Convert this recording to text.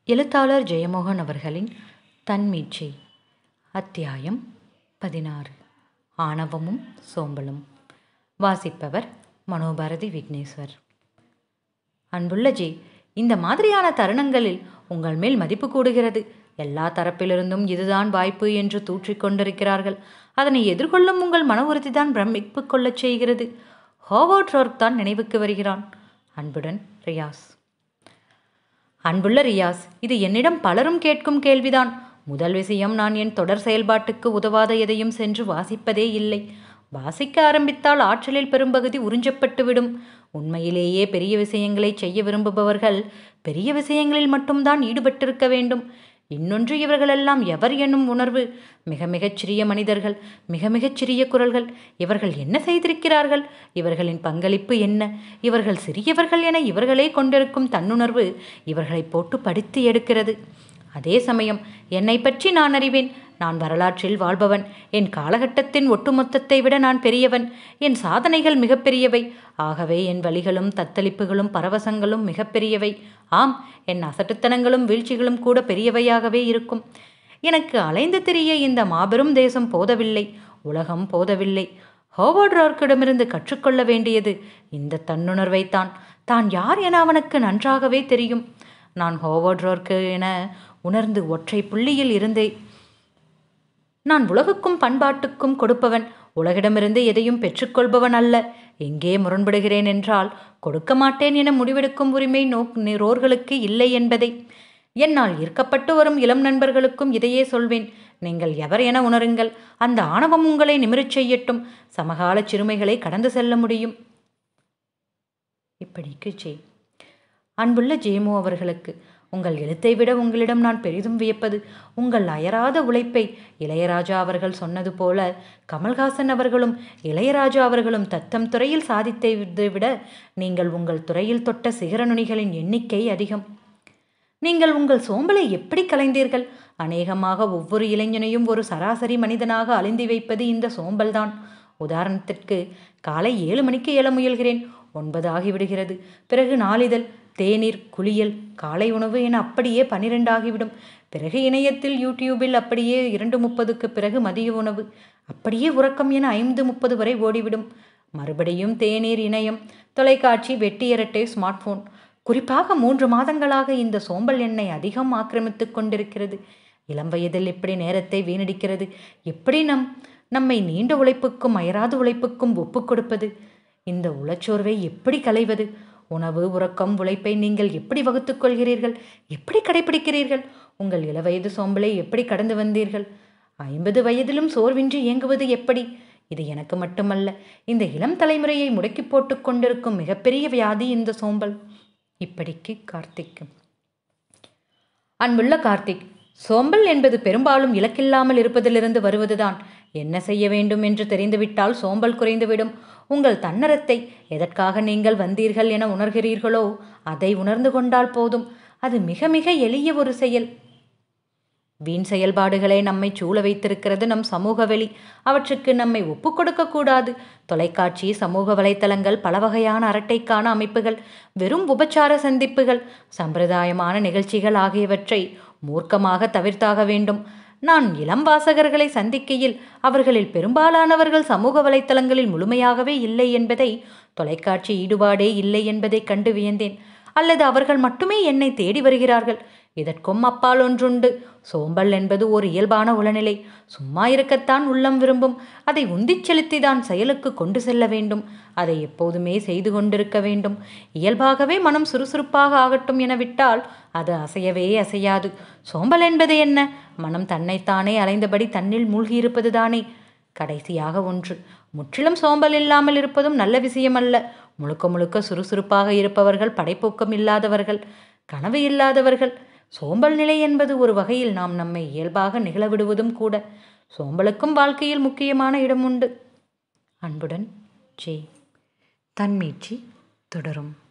எழுத்தாளர் ஜெயமோகன் அவர்களின் தன்மீட்சி அத்தியாயம் பதினாறு ஆணவமும் சோம்பலும் வாசிப்பவர் மனோபாரதி விக்னேஸ்வர் அன்புள்ள ஜி இந்த மாதிரியான தருணங்களில் உங்கள் மேல் மதிப்பு கூடுகிறது எல்லா தரப்பிலிருந்தும் இதுதான் வாய்ப்பு என்று தூற்றிக் கொண்டிருக்கிறார்கள் அதனை எதிர்கொள்ளும் உங்கள் மன உறுதிதான் பிரமிப்பு கொள்ளச் செய்கிறது ஹோவர்ட் ரோர்க் தான் நினைவுக்கு வருகிறான் அன்புடன் ரியாஸ் அன்புள்ள ரியாஸ் இது என்னிடம் பலரும் கேட்கும் கேள்விதான் முதல் விஷயம் நான் என் தொடர் செயல்பாட்டுக்கு உதவாத எதையும் சென்று வாசிப்பதே இல்லை வாசிக்க ஆரம்பித்தால் ஆற்றலில் பெரும்பகுதி உறிஞ்சப்பட்டுவிடும் உண்மையிலேயே பெரிய விஷயங்களை செய்ய விரும்புபவர்கள் பெரிய விஷயங்களில் மட்டும்தான் ஈடுபட்டிருக்க வேண்டும் இன்னொன்று இவர்களெல்லாம் எவர் என்னும் உணர்வு மிக மிகச் சிறிய மனிதர்கள் மிக மிகச் சிறிய குரல்கள் இவர்கள் என்ன செய்திருக்கிறார்கள் இவர்களின் பங்களிப்பு என்ன இவர்கள் சிறியவர்கள் என இவர்களே கொண்டிருக்கும் தன்னுணர்வு இவர்களை போட்டு படித்து எடுக்கிறது அதே சமயம் என்னை பற்றி நான் அறிவேன் நான் வரலாற்றில் வாழ்பவன் என் காலகட்டத்தின் ஒட்டுமொத்தத்தை விட நான் பெரியவன் என் சாதனைகள் மிகப்பெரியவை ஆகவே என் வழிகளும் தத்தளிப்புகளும் பரவசங்களும் மிகப்பெரியவை ஆம் என் அசட்டுத்தனங்களும் வீழ்ச்சிகளும் கூட பெரியவையாகவே இருக்கும் எனக்கு அலைந்து திரிய இந்த மாபெரும் தேசம் போதவில்லை உலகம் போதவில்லை ஹோவர்ட் ரார்க்கிடமிருந்து கற்றுக்கொள்ள வேண்டியது இந்த தன்னுணர்வைத்தான் தான் யார் என அவனுக்கு நன்றாகவே தெரியும் நான் ஹோவர்ட் ரார்க்கு என உணர்ந்து ஒற்றை புள்ளியில் இருந்தே நான் உலகுக்கும் பண்பாட்டுக்கும் கொடுப்பவன் உலகிடமிருந்து எதையும் பெற்றுக்கொள்பவன் அல்ல எங்கே முரண்படுகிறேன் என்றால் கொடுக்க மாட்டேன் என முடிவெடுக்கும் உரிமை நோக் ரோர்களுக்கு இல்லை என்பதை என்னால் ஈர்க்கப்பட்டு வரும் இளம் நண்பர்களுக்கும் இதையே சொல்வேன் நீங்கள் எவர் என உணருங்கள் அந்த ஆணவம் உங்களை நிமிரச் செய்யட்டும் சமகால சிறுமைகளை கடந்து செல்ல முடியும் இப்படிக்கு செய் அன்புள்ள ஜேமு அவர்களுக்கு உங்கள் எழுத்தை விட உங்களிடம் நான் பெரிதும் வியப்பது உங்கள் அயராத உழைப்பை இளையராஜா அவர்கள் சொன்னது போல கமல்ஹாசன் அவர்களும் இளையராஜா அவர்களும் தத்தம் துறையில் சாதித்ததை விட நீங்கள் உங்கள் துறையில் தொட்ட சிகர நுனிகளின் எண்ணிக்கை அதிகம் நீங்கள் உங்கள் சோம்பலை எப்படி கலைந்தீர்கள் அநேகமாக ஒவ்வொரு இளைஞனையும் ஒரு சராசரி மனிதனாக அழிந்தி வைப்பது இந்த சோம்பல்தான் உதாரணத்திற்கு காலை ஏழு மணிக்கு எழ முயல்கிறேன் ஒன்பது ஆகிவிடுகிறது பிறகு நாளிதழ் தேநீர் குளியல் காலை உணவு என அப்படியே பன்னிரெண்டு ஆகிவிடும் பிறகு இணையத்தில் யூடியூபில் அப்படியே இரண்டு முப்பதுக்கு பிறகு மதிய உணவு அப்படியே உறக்கம் என ஐந்து முப்பது வரை ஓடிவிடும் மறுபடியும் தேநீர் இணையம் தொலைக்காட்சி வெட்டி இரட்டை ஸ்மார்ட் ஃபோன் குறிப்பாக மூன்று மாதங்களாக இந்த சோம்பல் என்னை அதிகம் ஆக்கிரமித்து கொண்டிருக்கிறது இளம் வயதில் எப்படி நேரத்தை வீணடிக்கிறது எப்படி நம் நம்மை நீண்ட உழைப்புக்கும் அயராத உழைப்புக்கும் ஒப்புக் கொடுப்பது இந்த உளச்சோர்வை எப்படி களைவது உணவு உறக்கம் உழைப்பை நீங்கள் எப்படி வகுத்துக் கொள்கிறீர்கள் எப்படி கடைபிடிக்கிறீர்கள் உங்கள் இளவயது சோம்பலை எப்படி கடந்து வந்தீர்கள் ஐம்பது வயதிலும் சோர்வின்றி இயங்குவது எப்படி இது எனக்கு மட்டுமல்ல இந்த இளம் தலைமுறையை முடக்கி போட்டு கொண்டிருக்கும் மிகப்பெரிய வியாதி இந்த சோம்பல் இப்படிக்கு கார்த்திக் அன்புள்ள கார்த்திக் சோம்பல் என்பது பெரும்பாலும் இலக்கில்லாமல் இருப்பதிலிருந்து வருவதுதான் என்ன செய்ய வேண்டும் என்று தெரிந்துவிட்டால் சோம்பல் குறைந்துவிடும் உங்கள் தன்னரத்தை எதற்காக நீங்கள் வந்தீர்கள் என உணர்கிறீர்களோ அதை உணர்ந்து கொண்டால் போதும் அது மிக மிக எளிய ஒரு செயல் வீண் செயல்பாடுகளை நம்மை சூழ வைத்திருக்கிறது நம் சமூக வெளி அவற்றுக்கு நம்மை ஒப்புக் கொடுக்கக்கூடாது தொலைக்காட்சி சமூக வலைத்தளங்கள் பல வகையான அரட்டைக்கான அமைப்புகள் வெறும் உபச்சார சந்திப்புகள் சம்பிரதாயமான நிகழ்ச்சிகள் ஆகியவற்றை மூர்க்கமாக தவிர்த்தாக வேண்டும் நான் இளம் வாசகர்களை சந்திக்கையில் அவர்களில் பெரும்பாலானவர்கள் சமூக வலைத்தளங்களில் முழுமையாகவே இல்லை என்பதை தொலைக்காட்சி ஈடுபாடே இல்லை என்பதை கண்டு வியந்தேன் அல்லது அவர்கள் மட்டுமே என்னை தேடி வருகிறார்கள் இதற்கும் அப்பால் ஒன்றுண்டு சோம்பல் என்பது ஒரு இயல்பான உளநிலை சும்மா இருக்கத்தான் உள்ளம் விரும்பும் அதை உந்திச் செலுத்திதான் செயலுக்கு கொண்டு செல்ல வேண்டும் அதை எப்போதுமே செய்து கொண்டிருக்க வேண்டும் இயல்பாகவே மனம் சுறுசுறுப்பாக ஆகட்டும் என விட்டால் அது அசையவே அசையாது சோம்பல் என்பது என்ன மனம் தன்னைத்தானே அலைந்தபடி தன்னில் மூழ்கியிருப்பது தானே கடைசியாக ஒன்று முற்றிலும் சோம்பல் இல்லாமல் இருப்பதும் நல்ல விஷயமல்ல முழுக்க முழுக்க சுறுசுறுப்பாக இருப்பவர்கள் படைப்போக்கம் இல்லாதவர்கள் கனவு இல்லாதவர்கள் சோம்பல் நிலை என்பது ஒரு வகையில் நாம் நம்மை இயல்பாக நிகழவிடுவதும் கூட சோம்பலுக்கும் வாழ்க்கையில் முக்கியமான இடம் உண்டு அன்புடன் ஜே தன்மீட்சி தொடரும்